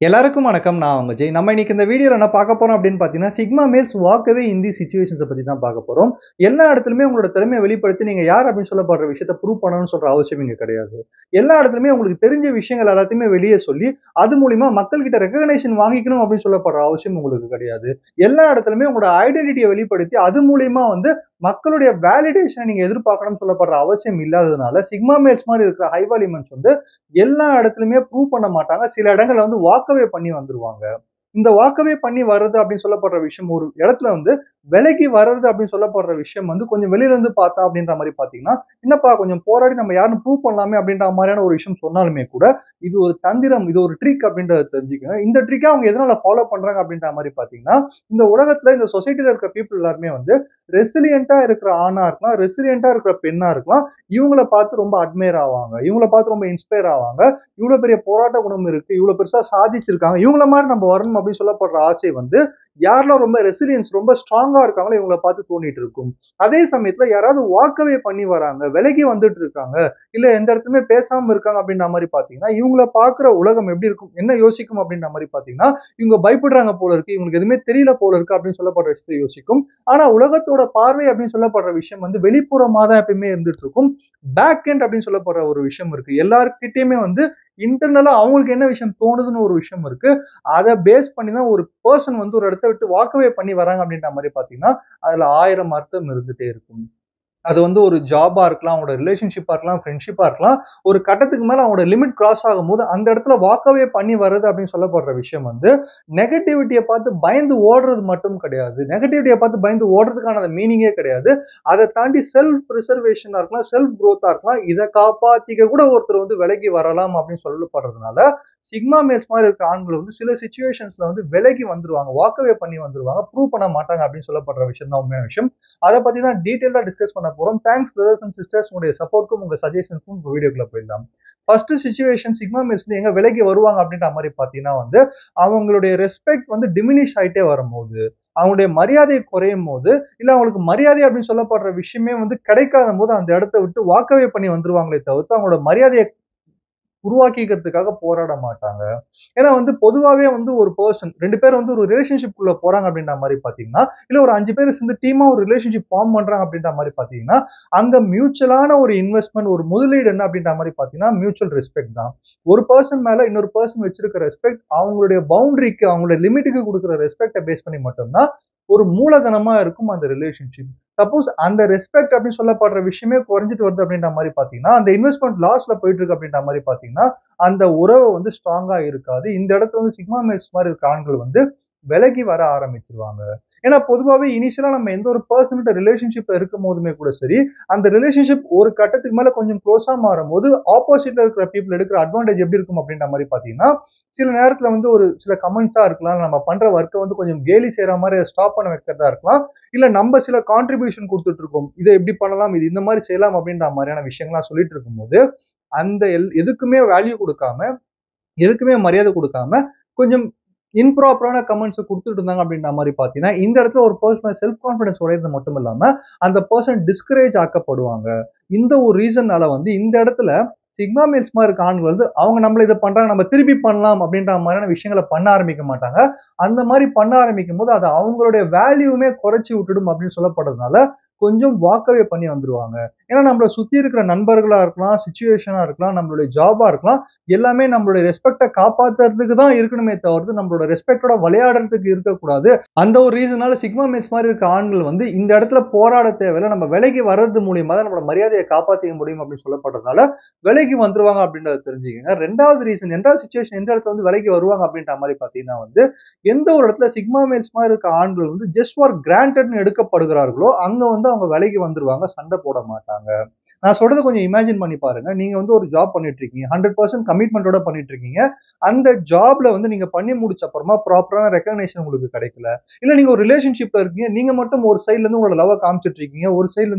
எல்லாருக்கும் வணக்கம் நான் உங்க ஜெய் நம்ம இன்னைக்கு இந்த வீடியோவில் என்ன பார்க்க போறோம் அப்படின்னு பார்த்தீங்கன்னா சிக்மா மேல்ஸ் வாக்கவே இந்தி சுச்சுவேஷன்ஸை பற்றி தான் பார்க்க போறோம் எல்லா இடத்துலையுமே உங்களோட திறமையை வெளிப்படுத்தி நீங்க யார் அப்படின்னு சொல்லப்படுற விஷயத்த ப்ரூவ் பண்ணணும்னு சொல்ற அவசியம் இங்க கிடையாது எல்லா இடத்துலையுமே உங்களுக்கு தெரிஞ்ச விஷயங்கள் எல்லாத்தையுமே வெளியே சொல்லி அது மூலியமா மக்கள்கிட்ட ரெகக்னேஷன் வாங்கிக்கணும் அப்படின்னு சொல்லப்படுற அவசியம் உங்களுக்கு கிடையாது எல்லா இடத்துலையுமே உங்களோட ஐடென்டிட்டியை வெளிப்படுத்தி அது மூலியமா வந்து மக்களுடைய வேலிடேஷனை நீங்க எதிர்பார்க்கணும்னு சொல்லப்படுற அவசியம் இல்லாததுனால சிக்மா மேல்ஸ் மாதிரி இருக்கிற ஹைவாலிமெண்ட்ஸ் வந்து எல்லா இடத்துலையுமே ப்ரூவ் பண்ண மாட்டாங்க சில இடங்கள்ல வந்து வாக்கவே பண்ணி வந்துருவாங்க இந்த வாக்கவே பண்ணி வர்றது அப்படின்னு சொல்லப்படுற விஷயம் ஒரு இடத்துல வந்து விலைக்கு வர்றது அப்படின்னு சொல்லப்படுற விஷயம் வந்து கொஞ்சம் வெளியில இருந்து பார்த்தா அப்படின்ற மாதிரி பாத்தீங்கன்னா என்னப்பா கொஞ்சம் போராடி நம்ம யாரும் ப்ரூவ் பண்ணலாமே அப்படின்ற மாதிரியான ஒரு விஷயம் சொன்னாலுமே கூட இது ஒரு தந்திரம் இது ஒரு ட்ரிக் அப்படின்றத தெரிஞ்சுக்கங்க இந்த ட்ரிக்கை அவங்க எதனால ஃபாலோ பண்றாங்க அப்படின்ற மாதிரி பாத்தீங்கன்னா இந்த உலகத்துல இந்த சொசைட்டில இருக்கிற பீப்புள் எல்லாருமே வந்து ரெசிலியண்டா இருக்கிற ஆணா இருக்கலாம் ரெசிலியண்டா இருக்கிற பெண்ணா இருக்கலாம் இவங்கள பார்த்து ரொம்ப அட்மையர் ஆவாங்க இவங்கள பார்த்து ரொம்ப இன்ஸ்பயர் ஆவாங்க இவ்வளவு பெரிய போராட்ட குணம் இருக்கு இவ்வளவு பெருசா சாதிச்சிருக்காங்க இவங்கள மாதிரி நம்ம வரணும் அப்படின்னு சொல்லப்படுற ஆசை வந்து யாரெல்லாம் ரொம்ப ரெசிலியன்ஸ் ரொம்ப ஸ்ட்ராங்கா இருக்காங்களோ இவங்கள பார்த்து தோணிட்டு இருக்கும் அதே சமயத்துல யாராவது வாக்கவே பண்ணி வராங்க விலகி வந்துட்டு இருக்காங்க இல்ல எந்த இடத்துலயுமே பேசாம இருக்காங்க அப்படின்ற மாதிரி பாத்தீங்கன்னா இவங்கள பாக்குற உலகம் எப்படி இருக்கும் என்ன யோசிக்கும் அப்படின்ற மாதிரி பாத்தீங்கன்னா இவங்க பயப்படுறாங்க போல இருக்கு இவங்களுக்கு எதுவுமே தெரியல போல இருக்கு அப்படின்னு சொல்லப்படுற விஷயத்தை யோசிக்கும் ஆனா உலகத்தோட பார்வை அப்படின்னு சொல்லப்படுற விஷயம் வந்து வெளிப்புறமா தான் எப்பயுமே இருந்துட்டு இருக்கும் பேக் எண்ட் அப்படின்னு சொல்லப்படுற ஒரு விஷயம் இருக்கு எல்லாருக்கிட்டையுமே வந்து இன்டர்னலா அவங்களுக்கு என்ன விஷயம் தோணுதுன்னு ஒரு விஷயம் இருக்கு அதை பேஸ் பண்ணி தான் ஒரு பர்சன் வந்து ஒரு இடத்த விட்டு வாக்கவே பண்ணி வராங்க அப்படின்ற மாதிரி பாத்தீங்கன்னா அதுல ஆயிரம் அர்த்தம் இருந்துட்டே இருக்கும் அது வந்து ஒரு ஜாபா இருக்கலாம் அவங்களோட ரிலேஷன்ஷிப்பா இருக்கலாம் ஃப்ரெண்ட்ஷிப்பா இருக்கலாம் ஒரு கட்டத்துக்கு மேல அவங்களோட லிமிட் கிராஸ் ஆகும்போது அந்த இடத்துல வாக்கவே பண்ணி வர்றது அப்படின்னு சொல்லப்படுற விஷயம் வந்து நெகட்டிவிட்டியை பார்த்து பயந்து ஓடுறது மட்டும் கிடையாது நெகட்டிவிட்டியை பார்த்து பயந்து ஓடுறதுக்கான மீனிங்கே கிடையாது அதை தாண்டி செல்ஃப் ப்ரிசர்வேஷனா இருக்கலாம் செல்ஃப் குரோத்தா இருக்கலாம் இதை காப்பாத்திக்க கூட ஒருத்தர் வந்து விலகி வரலாம் அப்படின்னு சொல்லப்படுறதுனால சிக்மா மேல்ஸ் மாதிரி இருக்க ஆண்கள் வந்து சில சுச்சுவேஷன்ஸ்ல வந்து விலகி வந்துருவாங்க வாக்கவே பண்ணி வந்துருவாங்க ப்ரூவ் பண்ண மாட்டாங்க அப்படின்னு சொல்லப்படுற விஷயம் தான் உண்மையான விஷயம் அதை பத்தி தான் டீட்டெயிலா டிஸ்கஸ் பண்ண போறோம் தேங்க்ஸ் பிரதர்ஸ் அண்ட் சிஸ்டர்ஸ் உங்களுடைய சப்போர்ட்க்கும் உங்க சஜஷன்ஸ்க்கும் உங்க வீடியோக்குள்ள போயிடலாம் ஃபர்ஸ்ட் சுச்சுவேஷன் சிக்மா மேல்ஸ் வந்து எங்க விலகி வருவாங்க அப்படின்ற மாதிரி பாத்தீங்கன்னா வந்து அவங்களுடைய ரெஸ்பெக்ட் வந்து டிமினிஷ் ஆயிட்டே வரும்போது அவங்களுடைய மரியாதை குறையும் போது இல்ல அவங்களுக்கு மரியாதை அப்படின்னு சொல்லப்படுற விஷயமே வந்து கிடைக்காத போது அந்த இடத்த விட்டு வாக்கவே பண்ணி வந்துருவாங்களே தவிர்த்து அவங்களோட மரியாதையை உருவாக்கிக்கிறதுக்காக போராட மாட்டாங்க ஏன்னா வந்து பொதுவாகவே வந்து ஒரு பர்சன் ரெண்டு பேர் வந்து ஒரு ரிலேஷன்ஷிப் குள்ள போறாங்க அப்படின்ற மாதிரி பாத்தீங்கன்னா இல்ல ஒரு அஞ்சு பேர் சேர்ந்து டீமா ஒரு ரிலேஷன்ஷிப் ஃபார்ம் பண்றாங்க அப்படின்ற மாதிரி பாத்தீங்கன்னா அங்க மியூச்சுவலான ஒரு இன்வெஸ்ட்மெண்ட் ஒரு முதலீடு என்ன அப்படின்ற மாதிரி பாத்தீங்கன்னா மியூச்சுவல் ரெஸ்பெக்ட் தான் ஒரு பர்சன் மேல இன்னொரு பர்சன் வச்சிருக்க ரெஸ்பெக்ட் அவங்களுடைய பவுண்டரிக்கு அவங்களுடைய லிமிட்டுக்கு கொடுக்குற ரெஸ்பெக்டை பேஸ் பண்ணி மட்டும்தான் ஒரு மூலதனமா இருக்கும் அந்த ரிலேஷன்ஷிப் சப்போஸ் அந்த ரெஸ்பெக்ட் அப்படின்னு சொல்லப்படுற விஷயமே குறைஞ்சிட்டு வருது அப்படின்ற மாதிரி பாத்தீங்கன்னா அந்த இன்வெஸ்ட்மெண்ட் லாஸ்ல போயிட்டு இருக்கு அப்படின்ற மாதிரி பாத்தீங்கன்னா அந்த உறவு வந்து ஸ்ட்ராங்கா இருக்காது இந்த இடத்துல வந்து சிக்மா மேட்ஸ் மாதிரி இருக்க ஆண்கள் வந்து விலகி வர ஆரம்பிச்சிருவாங்க ஏன்னா பொதுவாகவே இனிஷியலா நம்ம எந்த ஒரு பர்சன்கிட்ட ரிலேஷன்ஷிப்ல இருக்கும் போதுமே கூட சரி அந்த ரிலேஷன்ஷிப் ஒரு கட்டத்துக்கு மேல கொஞ்சம் க்ளோஸா மாறும் போது ஆப்போசிட்ல இருக்கிற பீப்புள் எடுக்கிற அட்வான்டேஜ் எப்படி இருக்கும் அப்படின்ற மாதிரி பாத்தீங்கன்னா சில நேரத்துல வந்து ஒரு சில கமெண்ட்ஸா இருக்கலாம் நம்ம பண்ற ஒர்க்கை வந்து கொஞ்சம் கேலி செய்யற மாதிரி ஸ்டாப் பண்ண வைக்கிறதா இருக்கலாம் இல்ல நம்ம சில கான்ட்ரிபியூஷன் கொடுத்துட்டு இருக்கோம் இதை எப்படி பண்ணலாம் இது இந்த மாதிரி செய்யலாம் அப்படின்ற மாதிரியான விஷயங்கள்லாம் சொல்லிட்டு இருக்கும்போது அந்த எல் எதுக்குமே வேல்யூ கொடுக்காம எதுக்குமே மரியாதை கொடுக்காம கொஞ்சம் இம்ப்ராப்பரான கமெண்ட்ஸ் கொடுத்துட்டு இருந்தாங்க அப்படின்ற மாதிரி பார்த்தீங்கன்னா இந்த இடத்துல ஒரு பர்சனல் செல்ஃப் கான்ஃபிடன்ஸ் உடையது மட்டும் இல்லாம அந்த பர்சன் டிஸ்கரேஜ் ஆக்கப்படுவாங்க இந்த ஒரு ரீசன்னால வந்து இந்த இடத்துல சிக்மா மீல்ஸ் மாதிரி இருக்க ஆண்கள் வந்து அவங்க நம்மள இதை பண்றாங்க நம்ம திருப்பி பண்ணலாம் அப்படின்ற மாதிரியான விஷயங்களை பண்ண ஆரம்பிக்க மாட்டாங்க அந்த மாதிரி பண்ண ஆரம்பிக்கும் போது அது அவங்களுடைய வேல்யூமே குறைச்சி விட்டுடும் அப்படின்னு சொல்லப்படுறதுனால கொஞ்சம் வாக்கவே பண்ணி வந்துருவாங்க ஏன்னா நம்மளை சுத்தி இருக்கிற நண்பர்களா இருக்கலாம் சுச்சுவேஷனா இருக்கலாம் நம்மளுடைய ஜாபா இருக்கலாம் எல்லாமே நம்மளுடைய ரெஸ்பெக்டை காப்பாத்துறதுக்கு தான் இருக்கணுமே தவிர்த்து நம்மளோட ரெஸ்பெக்டோட விளையாடுறதுக்கு இருக்கக்கூடாது அந்த ஒரு ரீசனால சிக்மா மேட்ச் மாதிரி இருக்க ஆண்கள் வந்து இந்த இடத்துல போராட தேவையில்லை நம்ம விலைக்கு வர்றது மூலியமா தான் நம்மளோட மரியாதையை காப்பாற்றிக்க முடியும் அப்படின்னு சொல்லப்படுறதுனால விலைக்கு வந்துருவாங்க அப்படின்றத தெரிஞ்சுக்கங்க ரெண்டாவது ரீசன் ரெண்டாவது சுச்சுவேஷன் எந்த இடத்துல வந்து விலைக்கு வருவாங்க அப்படின்ற மாதிரி பாத்தீங்கன்னா வந்து எந்த ஒரு இடத்துல சிக்மா மேல்ஸ் மாதிரி இருக்க ஆண்கள் வந்து ஜஸ்ட் ஃபார் கிராண்டட்னு எடுக்கப்படுகிறார்களோ அங்க வந்து அவங்க விலைக்கு வந்துருவாங்க சண்டை போட மாட்டாங்க நான் சொல்றது கொஞ்சம் இமேஜின் பண்ணி பாருங்க நீங்க வந்து ஒரு ஜாப் பண்ணிட்டு இருக்கீங்க ஹண்ட்ரட் பர்சன்ட் கமிட்மெண்ட்டோட பண்ணிட்டு இருக்கீங்க அந்த ஜாப்ல வந்து நீங்க பண்ணி முடிச்ச அப்புறமா ப்ராப்பரான ரெக்கக்னேஷன் உங்களுக்கு கிடைக்கல இல்ல நீங்க ஒரு ரிலேஷன்ஷிப்ல இருக்கீங்க நீங்க மட்டும் ஒரு சைட்ல இருந்து உங்களோட லவ் காமிச்சிட்டு இருக்கீங்க ஒரு சைட்ல இருந்து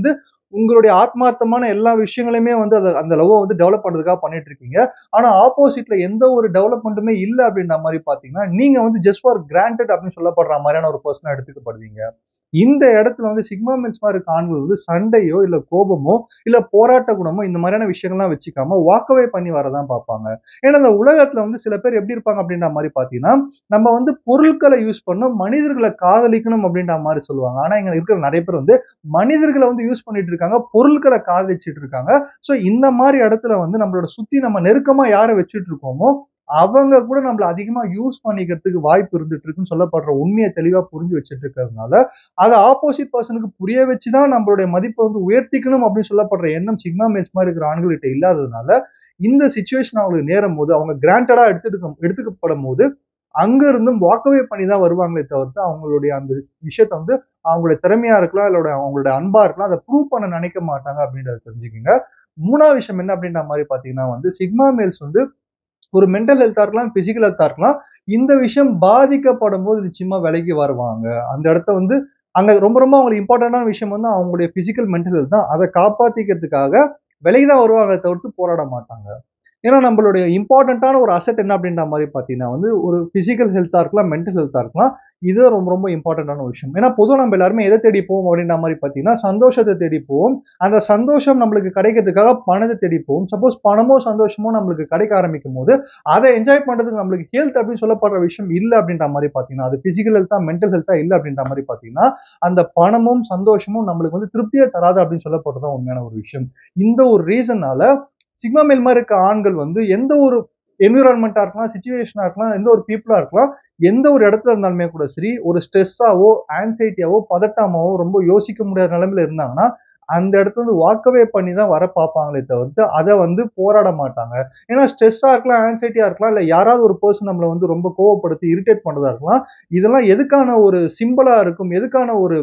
உங்களுடைய ஆத்மார்த்தமான எல்லா விஷயங்களையுமே வந்து அத அந்த லவ்வ வந்து டெவலப் பண்றதுக்காக பண்ணிட்டு இருக்கீங்க. ஆனா ஆப்போசிட்ல எந்த ஒரு டெவலப்மென்ட்டுமே இல்ல அப்படின்ற மாரி பார்த்தீங்கன்னா, நீங்க வந்து ஜஸ்ட் ஃபார் கிராண்டட் அப்படின்னு சொல்லப்படுற மாரியான ஒரு பெர்சனா எடுத்துக்கப்படுவீங்க. இந்த இடத்துல வந்து சிக்மா மேல்ஸ் மாரி இருக்க ஆண்கள் வந்து சண்டையோ, இல்ல கோபமோ, இல்ல போராட்ட குணமோ இந்த மாரியான விஷயங்கள்லாம் வச்சுக்காம வாக் அவே பண்ணி வரதான் பார்ப்பாங்க. ஏன்னா இந்த உலகத்துல வந்து சில பேர் எப்படி இருப்பாங்க அப்படின்ற மாரி பார்த்தீங்கன்னா, நம்ம வந்து பொருட்கள யூஸ் பண்ணணும், மனிதர்கள காதலிக்கணும் அப்படின்ற மாரி சொல்லுவாங்க. ஆனா இங்க இருக்கிற நெறைய பேர் வந்து மனிதர்கள வந்து யூஸ் பண்ணிட்டு இருக்காங்க, பொருட்கள காதலிச்சுட்டு இருக்காங்க. ஸோ இந்த மாரி இடத்துல வந்து நம்மளோட சுத்தி நம்ம நெருக்கமா யார வச்சுட்டு இருக்கோமோ, அவங்க கூட நம்மள அதிகமா யூஸ் பண்ணிக்கிறதுக்கு வாய்ப்பு இருந்துட்டு இருக்குன்னு சொல்லப்படுற உண்மைய தெளிவா புரிஞ்சு வச்சுட்டு இருக்கிறதுனால, அத ஆப்போசிட் பெர்சனுக்கு புரிய வச்சு தான் நம்மளுடைய மதிப்ப வந்து உயர்த்திக்கணும் அப்படின்னு சொல்லப்படுற எண்ணம் சிக்மா மேல்ஸ் மாரி இருக்கிற ஆண்கள்கிட்ட இல்லாததுனால, இந்த சிச்சுவேஷன் அவங்களுக்கு நேரும்போது, அவங்க கிராண்டடா எடுத்துக்க எடுத்துக்கப்படும்போது, அங்க இருந்தும் வாக் அவே பண்ணி தான் வருவாங்களே தவிர்த்து, அவங்களுடைய அந்த விஷயத்த வந்து அவங்களுடைய திறமையா இருக்கலாம், இல்ல அவங்களுடைய அன்பா இருக்கலாம், அத ப்ரூவ் பண்ண நினைக்க மாட்டாங்க அப்படின்றத தெரிஞ்சுக்கங்க. 3வது விஷயம் என்ன அப்படின்ற மாரி பார்த்தீங்கன்னா வந்து, சிக்மா மேல்ஸ் வந்து ஒரு மென்டல் ஹெல்த்தா இருக்கலாம், பிசிக்கல் ஹெல்த்தா இருக்கலாம். இந்த விஷயம் பாதிக்கப்படும்போது நிச்சயமா விலகி வருவாங்க. அந்த இடத்த வந்து அங்க ரொம்ப ரொம்ப அவங்களுக்கு இம்பார்ட்டன்டான விஷயம் வந்து அவங்களுடைய பிசிக்கல், மென்டல் ஹெல்த் தான். அத காப்பாத்திக்கிறதுக்காக விலகி தான் வருவாங்களே தவிர்த்து போராட மாட்டாங்க. ஏன்னா நம்மளுடைய இம்பார்ட்டன்டான ஒரு அசெட் என்ன அப்படின்ற மாரி பார்த்தீங்கன்னா வந்து, ஒரு பிசிக்கல் ஹெல்த்தா இருக்கலாம், மென்டல் ஹெல்த்தா இருக்கலாம். இது ரொம்ப ரொம்ப இம்பார்ட்டன்டான ஒரு விஷயம். ஏன்னா பொதுவா நம்ம எல்லாருமே எத தேடி போவோம் அப்படின்ற மாரி பார்த்தீங்கன்னா, சந்தோஷத்த தேடி போவோம். அந்த சந்தோஷம் நம்மளுக்கு கிடைக்கிறதுக்காக பணத்த தேடி போவோம். சப்போஸ் பணமோ, சந்தோஷமோ நம்மளுக்கு கிடைக்க ஆரம்பிக்கும்போது, அத என்ஜாய் பண்றதுக்கு நம்மளுக்கு ஹெல்த் அப்படின்னு சொல்லப்படுற விஷயம் இல்ல அப்படின்ற மாரி பார்த்தீங்கன்னா, அது பிசிக்கல் ஹெல்த்தா, மென்டல் ஹெல்த்தா இல்ல அப்படின்ற மாரி பார்த்தீங்கன்னா, அந்த பணமும், சந்தோஷமும் நம்மளுக்கு வந்து திருப்திய தராது அப்படின்னு சொல்லப்படுறது தான் உண்மையான ஒரு விஷயம். இந்த ஒரு ரீசன்னால சிக்மா மேல் மாரி இருக்க ஆண்கள் வந்து எந்த ஒரு என்வைரன்மென்ட்டா இருக்கலாம், சிச்சுவேஷனா இருக்கலாம், எந்த ஒரு பீப்பிளா இருக்கலாம், எந்த ஒரு இடத்துல இருந்தாலுமே கூட சரி, ஒரு ஸ்ட்ரெஸ்ஸாவோ, ஆங்ஸைட்டியாவோ, பதட்டமாவோ, ரொம்ப யோசிக்க முடியாத நிலைமையில இருந்தாங்கன்னா, அந்த இடத்துல இருந்து வாக் அவே பண்ணி தான் வர பார்ப்பாங்களே தவிர்த்து, அத வந்து போராட மாட்டாங்க. ஏன்னா ஸ்ட்ரெஸ்ஸா இருக்கலாம், ஆங்ஸைட்டியா இருக்கலாம், இல்ல யாராவது ஒரு பெர்சன் நம்மள வந்து ரொம்ப கோவப்படுத்தி இரிட்டேட் பண்றதா இருக்கலாம். இதெல்லாம் எதுக்கான ஒரு சிம்பலா இருக்கும், எதுக்கான ஒரு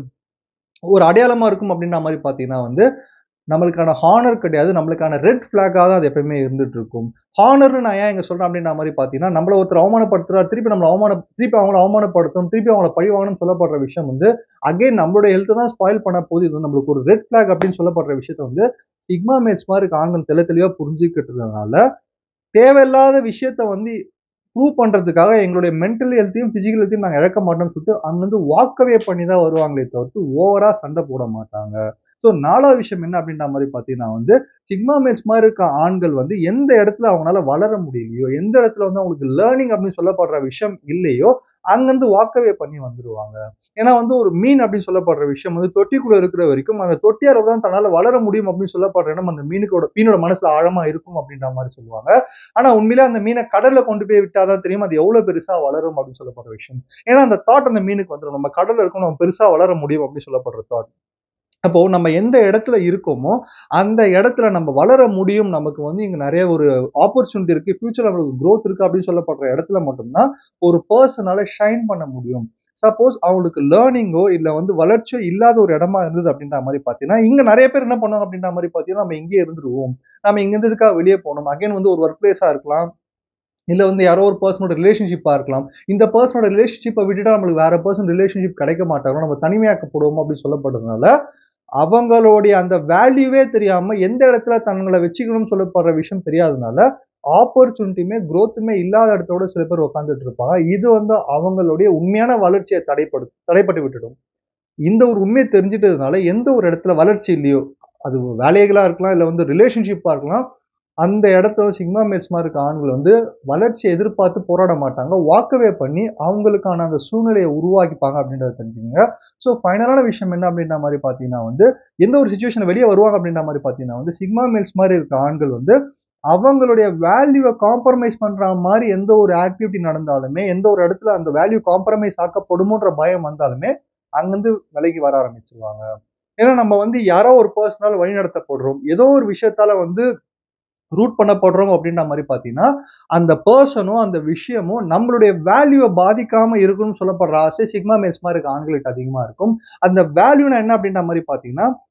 ஒரு அடையாளமா இருக்கும் அப்படின்ற மாரி பார்த்தீங்கன்னா வந்து, நம்மளுக்கான ஹானர் கிடையாது. நம்மளுக்கான ரெட் ஃபிளாக்கா தான் அது எப்பவுமே இருந்துட்டு இருக்கும். ஹானர்ன்னு நான் ஏன் இங்க சொல்றேன் அப்படின்ற மாரி பார்த்தீங்கன்னா, நம்மள ஒருத்தர் அவமானப்படுத்துறார், திருப்பி நம்மள அவமான திருப்பி அவங்கள அவமானப்படுத்தணும், திருப்பி அவங்கள பழி வாங்கணும்னு சொல்லப்படுற விஷயம் வந்து, அகைன் நம்மளுடைய ஹெல்த்த தான் ஸ்பாயில் பண்ண போது. இது நம்மளுக்கு ஒரு ரெட் ஃபிளாக் அப்படின்னு சொல்லப்படுற விஷயத்த வந்து, சிக்மா மேல்ஸ் மாரி இருக்க ஆண்கள் தெள்ள தெளிவா புரிஞ்சுக்கிட்டதுனால, தேவையில்லாத விஷயத்த வந்து ப்ரூவ் பண்றதுக்காக எங்களுடைய மென்டல் ஹெல்த்தையும், பிசிக்கல் ஹெல்த்தையும் நாங்க இழக்க மாட்டோம்னு சொல்லிட்டு, அங்கருந்து வாக் அவே பண்ணி தான் வருவாங்களே தவிர்த்து, ஓவரா சண்ட போட மாட்டாங்க. ஸோ 4வது விஷயம் என்ன அப்படின்ற மாரி பார்த்தீங்கன்னா வந்து, சிக்மா மேல்ஸ் மாரி இருக்க ஆண்கள் வந்து எந்த இடத்துல அவங்கனால வளர முடியலையோ, எந்த இடத்துல வந்து அவங்களுக்கு லேர்னிங் அப்படின்னு சொல்லப்படுற விஷயம் இல்லையோ, அங்கருந்து வாக் அவே பண்ணி வந்துருவாங்க. ஏன்னா வந்து ஒரு மீன் அப்படின்னு சொல்லப்படுற விஷயம் வந்து தொட்டிக்குள்ள இருக்கிற வரைக்கும், அந்த தொட்டியால தான் தன்னால வளர முடியும் அப்படின்னு சொல்லப்படுற எண்ணம் அந்த மீனுக்கோட மீனோட மனசுல ஆழமா இருக்கும் அப்படின்ற மாரி சொல்லுவாங்க. ஆனா உண்மையிலே அந்த மீன கடல்ல கொண்டு போய் விட்டா தான் தெரியும், அது எவ்வளோ பெருசா வளரும் அப்படின்னு சொல்லப்படுற விஷயம். ஏன்னா அந்த தாட் அந்த மீனுக்கு வந்துரும். நம்ம கடல்ல இருக்கோம், நம்ம பெருசா வளர முடியும் அப்படின்னு சொல்லப்படுற தாட். அப்போ நம்ம எந்த இடத்துல இருக்கோமோ, அந்த இடத்துல நம்ம வளர முடியும். நமக்கு வந்து இங்க நெறைய ஒரு ஆப்பர்ச்சுனிட்டி இருக்கு. ஃபியூச்சர்ல நம்மளுக்கு குரோத் இருக்கு அப்படின்னு சொல்லப்படுற இடத்துல மட்டும் தான், ஒரு பெர்சனால ஷைன் பண்ண முடியும். சப்போஸ் அவங்களுக்கு லேர்னிங்கோ, இல்ல வந்து வளர்ச்சியோ இல்லாத ஒரு இடமா இருந்தது அப்படின்ற மாரி பார்த்தீங்கன்னா, இங்க நெறைய பேர் என்ன பண்ணுவாங்க அப்படின்ற மாரி பார்த்தீங்கன்னா, நம்ம இங்கேயே இருந்துருவோம். நம்ம இங்கருந்து எதுக்காக வெளிய போணும்? அகைன் வந்து ஒரு வொர்க் பிளேஸா இருக்கலாம். இல்ல வந்து யாரோ ஒரு பெர்சனோட ரிலேஷன்ஷிப்பா இருக்கலாம். இந்த பெர்சனோட ரிலேஷன்ஷிப்ப விட்டுட்டா நம்மளுக்கு வேற பெர்சன் ரிலேஷன்ஷிப் கிடைக்க மாட்டாங்க. நம்ம தனிமையாக்கப்படுவோம் அப்படின்னு சொல்லப்படுறதுனால, அவங்களுடைய அந்த வேல்யூவே தெரியாம எந்த இடத்துல தங்கள வச்சுக்கணும்னு சொல்லப்படுற விஷயம் தெரியாதனால, ஆப்பர்ச்சுனிட்டியுமே, குரோத்துமே இல்லாத இடத்தோட சில பேர் உட்கார்ந்துட்டு இருப்பாங்க. இது வந்து அவங்களுடைய உண்மையான வளர்ச்சிய தடைப்படு தடைப்பட்டு விட்டுடும். இந்த ஒரு உண்மைய தெரிஞ்சுட்டதுனால, எந்த ஒரு இடத்துல வளர்ச்சி இல்லையோ, அது வேலைகளா இருக்கலாம், இல்ல வந்து ரிலேஷன்ஷிப்பா இருக்கலாம். அந்த இடத்துல சிக்மா மேல்ஸ் மாரி இருக்க ஆண்கள் வந்து வளர்ச்சிய எதிர்பார்த்து போராட மாட்டாங்க. வாக் அவே பண்ணி அவங்களுக்கான அந்த சூழ்நிலைய உருவாக்கிப்பாங்க அப்படின்றத தெரிஞ்சுக்கங்க. ஸோ ஃபைனலான விஷயம் என்ன அப்படின்ற மாரி பார்த்தீங்கன்னா வந்து, எந்த ஒரு சிச்சுவேஷன்ல வெளிய வருவாங்க அப்படின்ற மாரி பார்த்தீங்கன்னா வந்து, சிக்மா மேல்ஸ் மாரி இருக்க ஆண்கள் வந்து, அவங்களுடைய வேல்யூவ காம்ப்ரமைஸ் பண்ற மாரி எந்த ஒரு ஆக்டிவிட்டி நடந்தாலுமே, எந்த ஒரு இடத்துல அந்த வேல்யூ காம்ப்ரமைஸ் ஆக்கப்படுமோன்ற பயம் வந்தாலுமே, அங்கருந்து விலகி வர ஆரம்பிச்சுருவாங்க. ஏன்னா நம்ம வந்து யாரோ ஒரு பெர்சனால வழிநடத்தப்படுறோம். ஏதோ ஒரு விஷயத்தால வந்து ரூட் பண்ணப்படுறோம் அப்படின்ற மாரி பார்த்தீங்கன்னா, அந்த பெர்சனோ, அந்த விஷயமோ நம்மளுடைய வேல்யூவ பாதிக்காம இருக்கணும்னு சொல்லப்படுற ஆசை சிக்மா மேல்ஸ் மாரி இருக்க ஆண்களுக்கு அதிகமா இருக்கும். அந்த வேல்யூனா என்ன அப்படின்ற மாரி பார்த்தீங்கன்னா,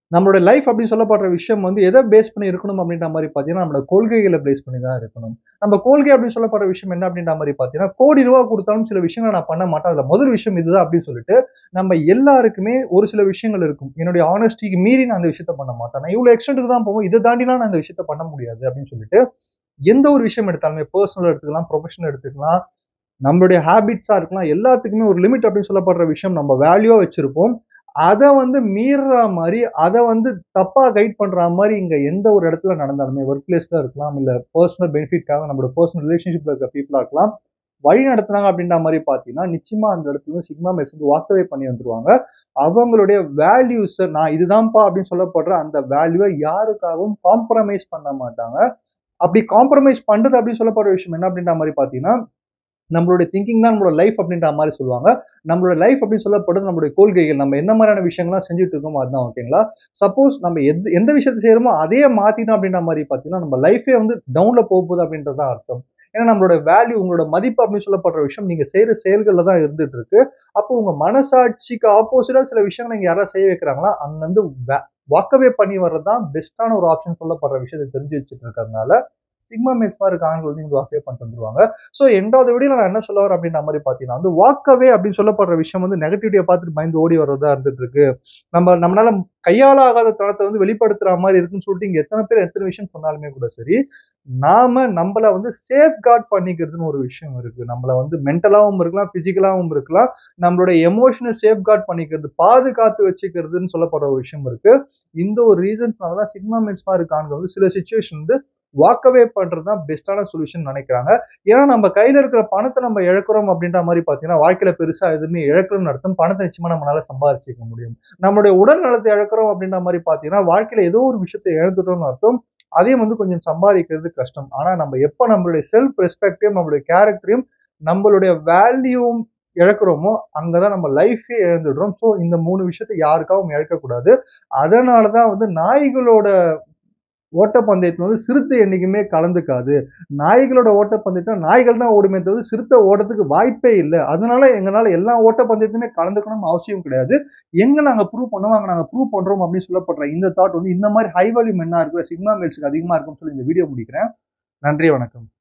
நம்மளோட லைஃப் அப்படின்னு சொல்லப்படுற விஷயம் வந்து எதை பேஸ் பண்ணி இருக்கணும் அப்படின்ற மாதிரி பார்த்தீங்கன்னா நம்மளோட கொள்கைகளை பேஸ் பண்ணி தான் இருக்கணும் நம்ம கொள்கை அப்படின்னு சொல்லப்படுற விஷயம் என்ன அப்படின்ற மாதிரி பார்த்தீங்கன்னா கோடி ரூபா கொடுத்தாலும் சில விஷயங்களை நான் பண்ண மாட்டேன் அதில் முதல் விஷயம் இதுதான் அப்படின்னு சொல்லிட்டு நம்ம எல்லாருக்குமே ஒரு சில விஷயங்கள் இருக்கும் என்னுடைய ஆனஸ்டிக்கு மீறி நான் அந்த விஷயத்த பண்ண மாட்டேன் நான் இவ்வளோ எக்ஸ்டென்ட்டுக்கு தான் போவோம் இதை தாண்டிலாம் நான் அந்த விஷயத்த பண்ண முடியாது அப்படின்னு சொல்லிட்டு எந்த ஒரு விஷயம் எடுத்தாலுமே பர்சனல் எடுத்துக்கலாம் ப்ரொஃபஷனல் எடுத்துக்கலாம் நம்மளுடைய ஹேபிட்ஸாக இருக்கலாம் எல்லாத்துக்குமே ஒரு லிமிட் அப்படின்னு சொல்லப்படுற விஷயம் நம்ம வேல்யூவாக வச்சிருப்போம் அதை வந்து மீறுற மாதிரி அதை வந்து தப்பா கைட் பண்ற மாதிரி இங்க எந்த ஒரு இடத்துல நடந்தாலுமே ஒர்க் பிளேஸ்ல இருக்கலாம் இல்ல பர்சனல் பெனிஃபிட்காக நம்மளோட பர்சனல் ரிலேஷன்ஷிப்ல இருக்க பீப்புளா இருக்கலாம் வழி நடத்துனாங்க அப்படின்ற மாதிரி பார்த்தீங்கன்னா நிச்சயமா அந்த இடத்துல இருந்து சிக்மா மெஸ் வந்து வாக்கவே பண்ணி வந்துருவாங்க அவங்களுடைய வேல்யூஸை நான் இதுதான்ப்பா அப்படின்னு சொல்லப்படுற அந்த வேல்யூவை யாருக்காகவும் காம்ப்ரமைஸ் பண்ண மாட்டாங்க அப்படி காம்ப்ரமைஸ் பண்றது அப்படின்னு சொல்லப்படுற விஷயம் என்ன அப்படின்ற மாதிரி பார்த்தீங்கன்னா நம்மளுடைய திங்கிங் தான் நம்மளோட லைஃப் அப்படின்ற மாதிரி சொல்லுவாங்க நம்மளோட லைஃப் அப்படின்னு சொல்லப்படுறது நம்மளுடைய கொள்கைகள் நம்ம என்ன மாதிரியான விஷயங்கள்லாம் செஞ்சுட்டு இருக்கோமோ அதுதான் ஓகேங்களா சப்போஸ் நம்ம எந்த எந்த விஷயத்தை செய்யறோமோ அதே மாத்தினோம் அப்படின்ற மாதிரி பார்த்தீங்கன்னா நம்ம லைஃபே வந்து டவுன்ல போகுது அப்படின்றது தான் அர்த்தம் ஏன்னா நம்மளோட வேல்யூ உங்களோட மதிப்பு அப்படின்னு சொல்லப்படுற விஷயம் நீங்க செய்யற செயல்கள்ல தான் இருந்துட்டு இருக்கு அப்போ உங்க மனசாட்சிக்கு ஆப்போசிட்டா சில விஷயங்கள் நீங்க யாராவது செய்ய வைக்கிறாங்களா அங்க வந்து வாக்கவே பண்ணி வர்றது தான் பெஸ்ட்டான ஒரு ஆப்ஷன் சொல்லப்படுற விஷயத்தை தெரிஞ்சு வச்சுட்டு இருக்கிறதுனால சிக்மா மேட்ஸ் மாதிரி இருக்க ஆண்கள் வந்து இங்க வாக்கவே பண்ணிட்டு வந்துருவாங்க ஸோ எண்டாவது வீடியோ நான் என்ன சொல்ல வரேன் அப்படின்ற மாதிரி பார்த்தீங்கன்னா வந்து வாக்கவே அப்படின்னு சொல்லப்படுற விஷயம் வந்து நெகட்டிவிட்டியை பார்த்துட்டு பயந்து ஓடி வர்றதா இருந்துட்டு இருக்கு நம்ம நம்மளால கையாளாகாத தளத்தை வந்து வெளிப்படுத்துற மாதிரி இருக்குன்னு சொல்லிட்டு இங்க எத்தனை பேர் எத்தனை விஷயம் சொன்னாலுமே கூட சரி நாம நம்மள வந்து சேஃப் கார்ட் பண்ணிக்கிறதுன்னு ஒரு விஷயம் இருக்கு நம்மள வந்து மென்டலாவும் இருக்கலாம் பிசிக்கலாவும் இருக்கலாம் நம்மளோட எமோஷனல் சேஃப் கார்ட் பண்ணிக்கிறது பாதுகாத்து வச்சுக்கிறதுன்னு சொல்லப்படுற ஒரு விஷயம் இருக்கு இந்த ஒரு ரீசன்ஸ்னால தான் சிக்மா மென்ஸ் மாதிரி ஆண்கள் வந்து சில சுச்சுவேஷன் வந்து வாக்கவே பண்றது தான் பெஸ்ட்டான சொல்யூஷன் நினைக்கிறாங்க ஏன்னா நம்ம கையில இருக்கிற பணத்தை நம்ம இழக்கிறோம் அப்படின்ற மாதிரி பார்த்தீங்கன்னா வாழ்க்கையில பெருசா எதுவுமே இழக்கிறோம்னு அர்த்தம் பணத்தை நிச்சயமா நம்மளால சம்பாதிச்சிக்க முடியும் நம்மளுடைய உடல் நலத்தை இழக்கிறோம் அப்படின்ற மாதிரி பார்த்தீங்கன்னா வாழ்க்கையில ஏதோ ஒரு விஷயத்தை இழந்துட்டோம்னு அர்த்தம் அதையும் வந்து கொஞ்சம் சம்பாதிக்கிறது கஷ்டம் ஆனா நம்ம எப்போ நம்மளுடைய செல்ஃப் ரெஸ்பெக்டையும் நம்மளுடைய கேரக்டரையும் நம்மளுடைய வேல்யூவும் இழக்கிறோமோ அங்கதான் நம்ம லைஃபே இழந்துடுறோம் ஸோ இந்த மூணு விஷயத்தை யாருக்காகவும் இழக்கக்கூடாது அதனால தான் வந்து நாய்களோட ஓட்டப்பந்தயத்தில் வந்து சிறுத்தை என்றைக்குமே கலந்துக்காது நாய்களோட ஓட்டப்பந்தயத்தில் நாய்கள் தான் ஓடுமே தவிர சிறுத்தை ஓடுறதுக்கு வாய்ப்பே இல்லை அதனால எங்களால் எல்லா ஓட்டப்பந்தயத்துலையுமே கலந்துக்கணும்னு அவசியம் கிடையாது எங்க நாங்கள் ப்ரூவ் பண்ணுவோம் அங்கே நாங்கள் ப்ரூவ் பண்ணுறோம் அப்படின்னு சொல்லப்படுற இந்த தாட் வந்து இந்த மாதிரி ஹை வேல்யூ மென்னா இருக்கிற சிக்மா மேல்ஸுக்கு அதிகமாக இருக்கும்னு சொல்லி இந்த வீடியோ முடிக்கிறேன் நன்றி வணக்கம்